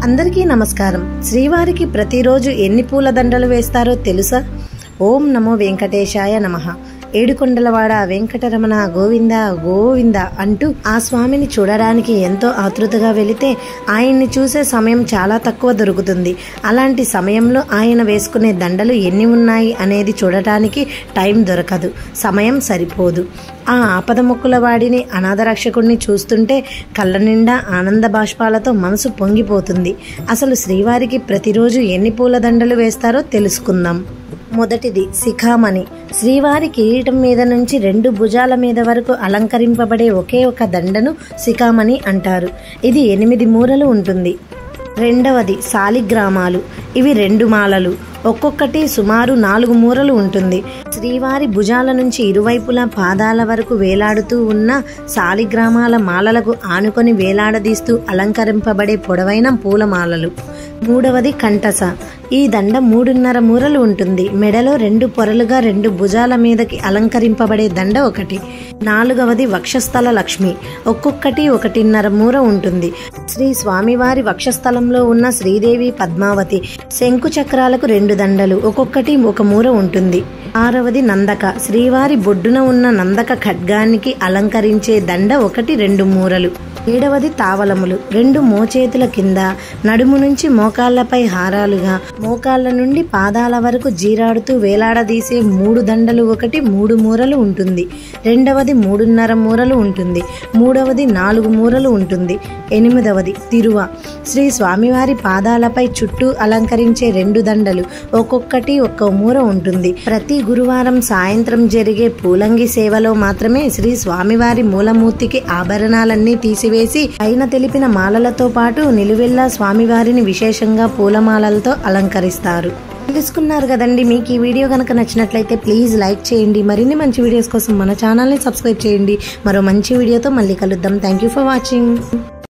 అందరికీ నమస్కారం శ్రీవారికి ప్రతిరోజు ఎన్ని పూల దండలు వేస్తారో తెలుసా ఓం నమో వెంకటేశాయ నమః ఏడుకొండలవాడ వెంకటరమణ గోవింద గోవింద అంటూ ఆ స్వామిని చూడడానికి ఎంతో ఆతృతగా వెళితే ఆయన్ని చూసే సమయం చాలా తక్కువ దొరుకుతుంది అలాంటి సమయంలో ఆయన వేసుకునే దండలు ఎన్ని ఉన్నాయి అనేది చూడటానికి టైం దొరకదు సమయం సరిపోదు ఆ ఆపద మొక్కుల వాడిని అనాథ రక్షకుడిని చూస్తుంటే కళ్ళ నిండా ఆనంద బాష్పాలతో మనసు పొంగిపోతుంది అసలు శ్రీవారికి ప్రతిరోజు ఎన్ని పూల దండలు వేస్తారో తెలుసుకుందాం మొదటిది శిఖామణి శ్రీవారి కిరీటం మీద నుంచి రెండు భుజాల మీద వరకు అలంకరింపబడే ఒకే ఒక దండను శిఖామణి అంటారు ఇది ఎనిమిది మూరలు ఉంటుంది రెండవది శాలిగ్రామాలు ఇవి రెండు మాలలు ఒక్కొక్కటి సుమారు నాలుగు మూరలు ఉంటుంది శ్రీవారి భుజాల నుంచి ఇరువైపులా పాదాల వరకు వేలాడుతూ ఉన్న శాలిగ్రామాల మాలలకు ఆనుకొని వేలాడదీస్తూ అలంకరింపబడే పొడవైన పూలమాలలు మూడవది కంటస ఈ దండ మూడున్నర మూరలు ఉంటుంది మెడలో రెండు పొరలుగా రెండు భుజాల మీదకి అలంకరింపబడే దండ ఒకటి నాలుగవది వక్షస్థల లక్ష్మి ఒక్కొక్కటి ఒకటిన్నర మూర ఉంటుంది శ్రీ స్వామివారి వక్షస్థలంలో ఉన్న శ్రీదేవి పద్మావతి శంకు చక్రాలకు రెండు దండలు ఒక్కొక్కటి ఒక మూర ఉంటుంది ఆరవది నందక శ్రీవారి బొడ్డున ఉన్న నందక ఖడ్గానికి అలంకరించే దండ ఒకటి రెండు మూరలు ఏడవది తావలములు రెండు మోచేతుల కింద నడుము నుంచి మోకాళ్లపై హారాలుగా మోకాళ్ళ నుండి పాదాల వరకు జీరాడుతూ వేలాడదీసే మూడు దండలు ఒకటి మూడు మూరలు ఉంటుంది రెండవది మూడున్నర మూరలు ఉంటుంది మూడవది నాలుగు మూరలు ఉంటుంది ఎనిమిదవది తిరువ శ్రీ స్వామివారి పాదాలపై చుట్టూ అలంకరించే రెండు దండలు ఒక్కొక్కటి ఒక్క మూర ఉంటుంది ప్రతి గురువారం సాయంత్రం జరిగే పూలంగి సేవలో మాత్రమే శ్రీ స్వామివారి మూలమూర్తికి ఆభరణాలన్నీ తీసివేసి పైన తెలిపిన మాలలతో పాటు నిలువెల్లా స్వామివారిని విశేషంగా పూలమాలలతో అలంకరిస్తారు తెలుసుకున్నారు కదండి మీకు ఈ వీడియో కనుక నచ్చినట్లయితే ప్లీజ్ లైక్ చేయండి మరిన్ని మంచి వీడియోస్ కోసం మన ఛానల్ని సబ్స్క్రైబ్ చేయండి మరో మంచి వీడియోతో మళ్ళీ కలుద్దాం థ్యాంక్ యూ ఫర్ వాచింగ్